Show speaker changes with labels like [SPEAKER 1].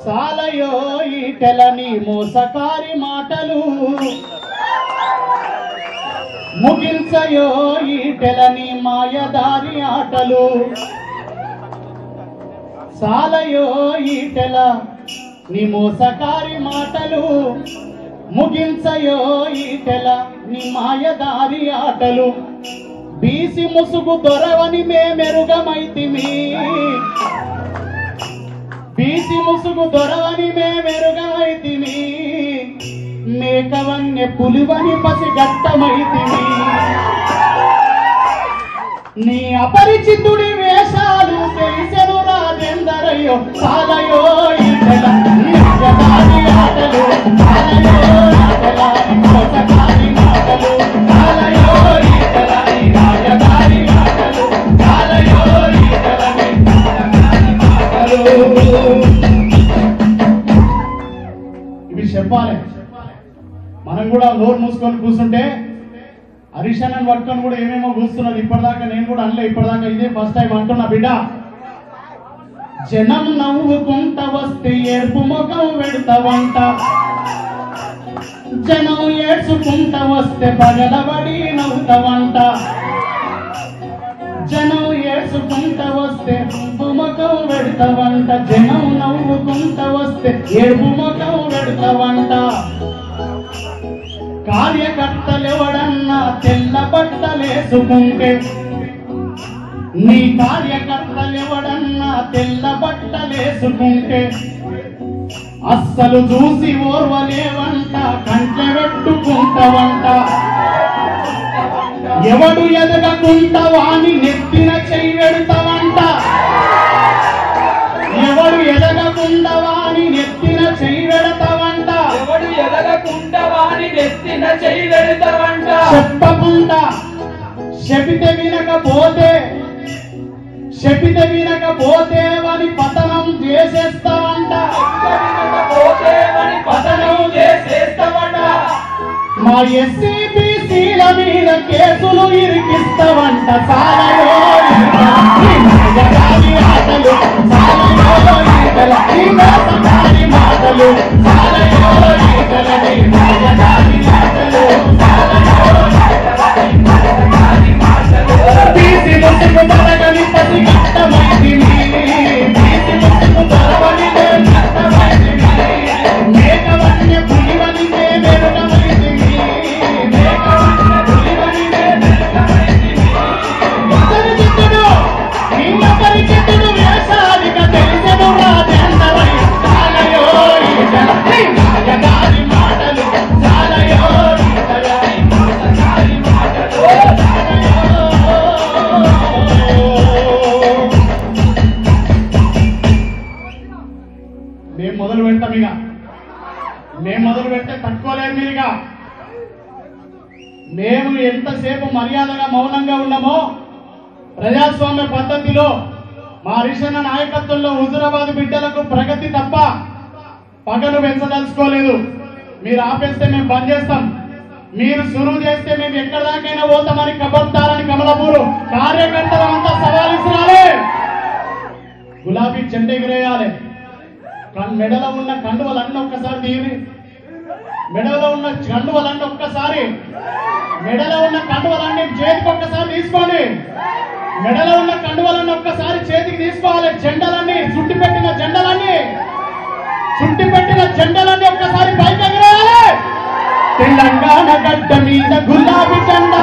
[SPEAKER 1] సాలయో ఈటెలని మోసకారి మాటలు ముగించయో ఈటెలని మాయదారి ఆటలు సాలయో ఈటెల నీ మోసకారి మాటలు ముగించయో ఈటెల నీ మాయదారి ఆటలు బీసి ముసుగు దొరవని మేమెరుగమైతిమి బీసి ముసుగు దొరవని మేమెరుగమైతిమి మేకవన్య పులివని పసి గట్టమైతిమి నీ అపరిచితుడి వేషాలు తెలిసెను రాజేందరయ్యో సాలయో ఈటెల నీ అజదారి ఆటలు సాలయో ఈటెల నీ మోసగారి మాటలు సాలయో ఈటెల నీ రాజదారి ఆటలు సాలయో ఈటెల నీ మోసగారి మాటలు ఇవి చెప్పాలి మనం కూడా నోరు మూసుకొని కూర్చుంటే హరీష్ అన్నని పట్టుకొని కూడా ఏమేమో కూస్తున్నది ఇప్పటిదాకా నేను కూడా అనలే ఇప్పటిదాకా ఇదే ఫస్ట్ టైం అంటున్నా బిడ్డ జనం నవ్వుకుంట వస్తే ఏడుపు ముఖం పెడతావంట జనం ఏడ్చుకుంట వస్తే పగలబడి నవ్వుతావంట జనం ఏడ్చుకుంట వస్తే ఏడుపు ముఖం పెడతావంట జనం నవ్వుకుంట వస్తే ఏడుపు ముఖం పెడతావంట కార్యకర్తలెవడన్నా తెల్ల బట్టలేసుకుంటే నీ కార్యకర్తలెవడన్నా తెల్ల బట్టలేసుకుంటే అస్సలు చూసి ఓర్వలేవంట కంచె పెట్టుకుంటవంట ఎవడు ఎదగకుంట వాని నెత్తిన చెయ్యెడతావంట ఎవడు ఎదగకుండా వాని నెత్తిన చెయ్యెడతావంట
[SPEAKER 2] ఎవడు ఎదగకుండా వాని నెత్తిన చేయగలుగుతావంట
[SPEAKER 1] చెప్పకుండా శపితే వినకపోతే శపితే వినకపోతే వాని పతనం చేసేస్తావంట
[SPEAKER 2] పోతే వాని పతనం చేసేస్తావంట
[SPEAKER 1] మా ఎస్సీ బీసీల మీద కేసులు ఇరికిస్తావంట సాలయో ఈటల, ఈ మగగాలి ఆటలు సాలయో ఈటల, ఈ మోసగాలి మాటలు సాలయో ఈటల, ఈ మగగాలి ఆటలు సాలయో బీసీ ముసుగు బలగని పసి కట్టమైతివి బీసీ ముసుగు బలవని నేను కట్టమైతివి మేకవన్య పులివని మేమెరుగమైతివి మేకవన్య పులివని మేమెరుగమైతివి అపరిచితుడు నీ అపరిచితుడు వేషాలిక తెలిసెను రాజేంద్రవై సాలయో ఈటల నీ మాయగారి మాటలు సాలయో ఈటల నీ మోసగారి మాటలు సాలయో మేము మొదలు పెడతాం ఇక మేము మొదలు పెడితే తట్టుకోలేరు మీరు ఇక మేము ఎంతసేపు మర్యాదగా మౌనంగా ఉన్నామో ప్రజాస్వామ్య పద్ధతిలో మా హరిశన్న నాయకత్వంలో హుజురాబాద్ బిడ్డలకు ప్రగతి తప్ప పగలు పెంచదలుచుకోలేదు మీరు ఆపేస్తే మేము బంద్ చేస్తాం మీరు సురువు చేస్తే మేము ఎక్కడి దాకైనా పోతామని కబర్దారని కమలపూరు కార్యకర్తలంతా సవాల్ ఇస్తున్నారే గులాబీ జెండా ఎగిరేయాలి కన్- మెడలో ఉన్న కండువలన్నీ ఒక్కసారి తీరి మెడలో ఉన్న కండువలన్నీ ఒక్కసారి మెడలో ఉన్న కండువలన్నీ చేతికి ఒక్కసారి తీసుకోండి మెడలో ఉన్న కండువలన్నీ ఒక్కసారి చేతికి తీసుకోవాలి జెండలన్నీ చుట్టి పెట్టిన జెండలన్నీ చుట్టి పెట్టిన జెండలన్నీ ఒక్కసారి పైకి ఎగరేయాలి తెలంగాణ గడ్డ మీద గులాబీ జెండా